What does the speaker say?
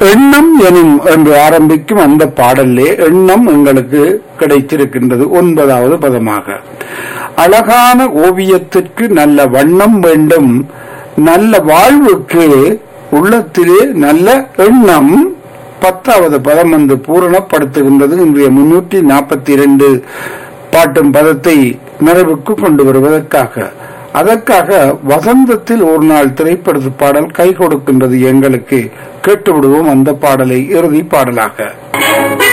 எண்ணம் எனும் என்று ஆரம்பிக்கும் அந்த பாடல்லே எண்ணம் எங்களுக்கு கிடைத்திருக்கின்றது ஒன்பதாவது பதமாக அழகான ஓவியத்திற்கு நல்ல வண்ணம் வேண்டும் நல்ல வாழ்வுக்கு உள்ளத்திலே நல்ல எண்ணம் பத்தாவது பதம் வந்து பூரணப்படுத்துகின்றது இன்றைய முன்னூற்றி நாற்பத்தி இரண்டு பாட்டும் பதத்தை நிறைவுக்கு கொண்டு வருவதற்காக அதற்காக வசந்தத்தில் ஒரு நாள் திரைப்படத்து பாடல் கை கொடுக்கின்றது எங்களுக்கு கேட்டுவிடுவோம் அந்த பாடலை இறுதி பாடலாக